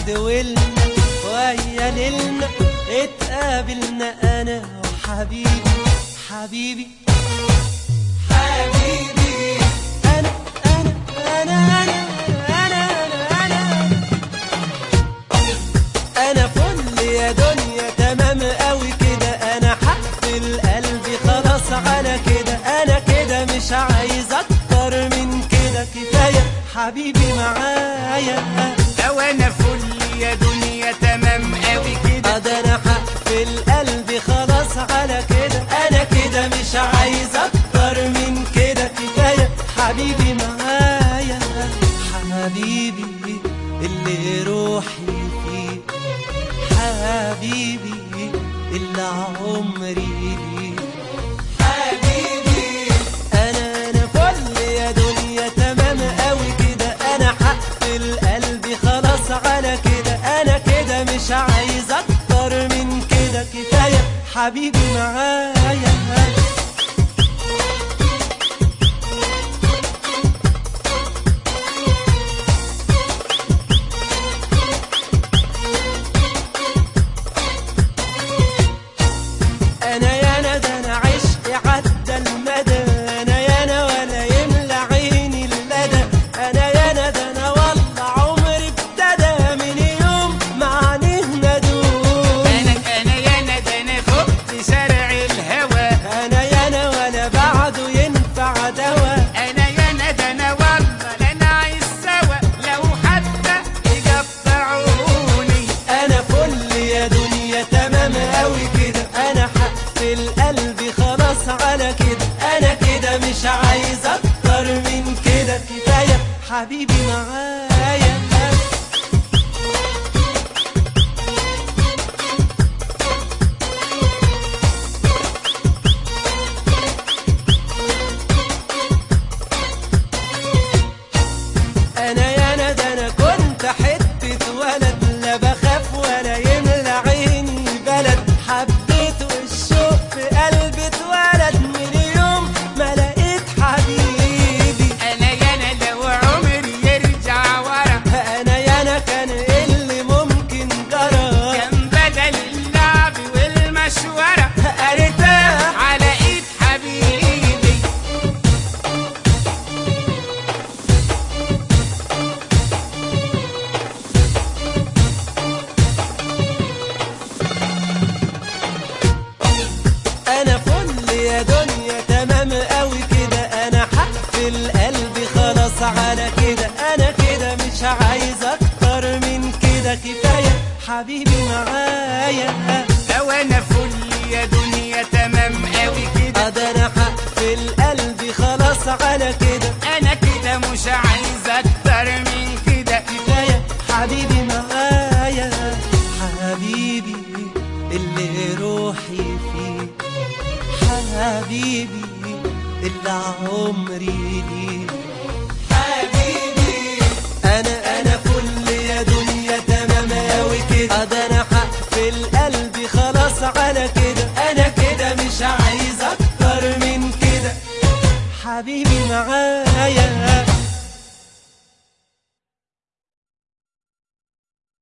ولنا ويا ليلنا اتقابلنا انا وحبيبي حبيبي حبيبي انا انا انا انا انا انا انا فل يا دنيا تمام قوي كده انا حقفل قلبي خلاص على كده انا كده مش عايز اكتر من كده كفايه حبيبي معايا لو انا فل يا دنيا تمام قوي كده ده انا حقفل قلبي خلاص على كده انا كده مش عايز اكتر من كده كفايه حبيبي معايا حبيبي اللي روحي فيه حبيبي اللي عمري ليه حبيبي انا انا فل يا دنيا تمام قوي كده انا حقفل قلبي خلاص على كده انا كده مش عايز اكتر من كده كفايه حبيبي معايا انا يا انا ده انا عشقي عدى المدى انا يا انا ولا يملى عيني المدى انا يا انا ده انا والله عمري ابتدى من يوم ما عينيه ندوم انا انا يا انا ده انا فقت شارع الهوى انا يا انا ولا بعده ينفع دوا انا يا انا ده انا والله لا انا عايز سوا لو حتى يقطعوني انا فل يا دنيا تمام قوي كده انا حقفل قلبي خلاص على كده انا كده مش عايز اكتر من كده كفايه حبيبي معايا انا يا انا ده انا كنت حته ولد لا بخاف ولا يملى عيني بلد حبيت والشوق في قلبي اتولد من يوم ما لقيت حبيبي انا يا انا لو عمري يرجع ورا انا يا انا كان إيه اللي ممكن جرى كان بدل اللعب والمشوره ارتاح على ايد حبيبي انا فل يا دنيا تمام قوي كده انا حقفل قلبي خلاص على كده انا كده مش عايز اكتر من كده كفايه حبيبي معايا لو انا فل يا دنيا تمام قوي كده ده انا حقفل قلبي خلاص على كده انا كده مش عايز اكتر من كده كفايه حبيبي معايا حبيبي اللي روحي فيه حبيبي اللي عمري ليه حبيبي انا انا فل يا دنيا تمام قوي كده ده انا حقفل قلبي خلاص على كده